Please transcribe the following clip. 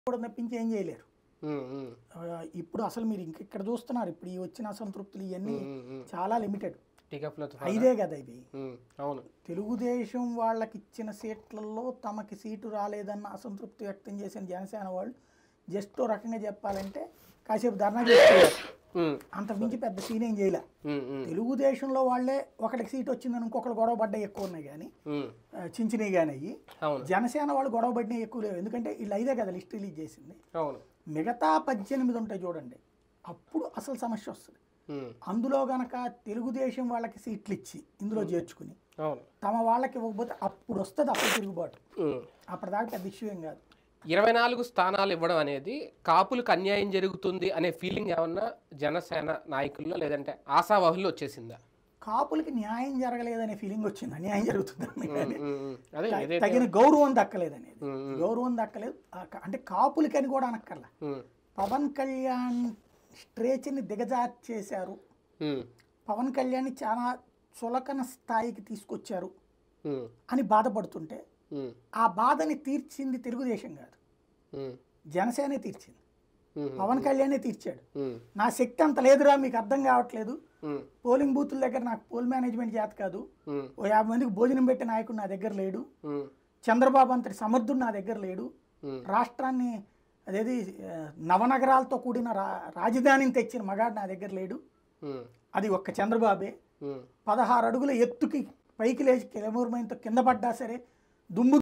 కూడా తప్పించి ఏం చేయలేరు ఉమ్, ఉమ్, ఆ, ఇప్పుడు అసలు మీరు ఇంక ఇక్కడ చూస్తున్నారు ఇప్పుడు ఈ వచ్చిన అసంతృప్తులు ఇవన్నీ ఉమ్, ఉమ్. చాలా లిమిటెడ్ టీకాఫ్లో తుఫానా? ఐదే కదా ఇవి ఉమ్, అవును తెలుగుదేశం వాళ్ళకి ఇచ్చిన సీట్లలో తమకి సీటు రాలేదన్న అసంతృప్తి వ్యక్తం చేసిన జనసేన వాళ్ళు జస్ట్ ఓ రకంగా చెప్పాలంటే కాసేపు ధర్నా చేస్తారు ఉమ్, అంతకుమించి పెద్ద సీన్ ఏం చేయలే ఉమ్, ఉమ్, తెలుగుదేశంలో వాళ్ళే ఒకటికి సీట్ వచ్చిందని ఇంకొకరు గొడవ పడ్డాయి ఎక్కువ ఉన్నాయి కానీ ఉమ్, చించినవి కానీ అయ్యి అవును జనసేన వాళ్ళు గొడవ పడినవి ఎక్కువ లేవు ఎందుకంటే వీళ్ళు ఐదే కదా లిస్ట్ రిలీజ్ చేసింది అవును మిగతా పద్దెనిమిది ఉంటాయి చూడండి అప్పుడు అసలు సమస్య వస్తుంది ఉమ్, అందులో గనక తెలుగుదేశం వాళ్ళకి సీట్లు ఇచ్చి ఇందులో చేర్చుకుని అవును తమ వాళ్ళకి ఇవ్వకపోతే అప్పుడు వస్తుంది అప్పుడు తిరుగుబాటు ఉమ్. అప్పటిదాకా పెద్ద ఇష్యూ ఏం కాదు ఇరవై నాలుగు స్థానాలు ఇవ్వడం అనేది కాపులకు అన్యాయం జరుగుతుంది అనే ఫీలింగ్ ఏమన్నా జనసేన నాయకుల్లో లేదంటే ఆశావాహుల్లో వచ్చేసిందా కాపులకి న్యాయం జరగలేదనే ఫీలింగ్ వచ్చింది అన్యాయం జరుగుతుందని కానీ ఉమ్, ఉమ్. అదే త- ఏదైతే తగిన గౌరవం దక్కలేదనేది ఉమ్, ఉమ్, గౌరవం దక్కలేదు ఆ క- అంటే కాపులకని కూడా అనక్కర్లా ఉమ్, పవన్ కళ్యాణ్ స్ట్రేచ్ని దిగజార్చేశారు ఉమ్, పవన్ కళ్యాణ్ని చాలా చులకన స్థాయికి తీసుకొచ్చారు ఉమ్, అని బాధపడుతుంటే ఉమ్, ఆ బాధని తీర్చింది తెలుగుదేశం కాదు ఉమ్, జనసేనే తీర్చింది ఉమ్, పవన్ కళ్యాణే తీర్చాడు ఉమ్, నా శక్తి అంత లేదురా మీకు అర్థం కావట్లేదు ఉమ్, పోలింగ్ బూతుల దగ్గర నాకు పోల్ మేనేజ్మెంట్ చేత కాదు ఉమ్, ఓ యాభై మందికి భోజనం పెట్టే నాయకుడు నా దగ్గర లేడు ఉమ్, చంద్రబాబు అంతటి సమర్థుడు నా దగ్గర లేడు ఉమ్, రాష్ట్రాన్ని అదేది ఆ, నవనగరాలతో కూడిన రా రాజధానిని తెచ్చిన మగాడు నా దగ్గర లేడు ఉమ్, అది ఒక్క చంద్రబాబే ఉమ్. పదహారు అడుగుల ఎత్తుకి పైకి లేచి కిలమూరమైనతో కింద పడ్డా సరే దుమ్ము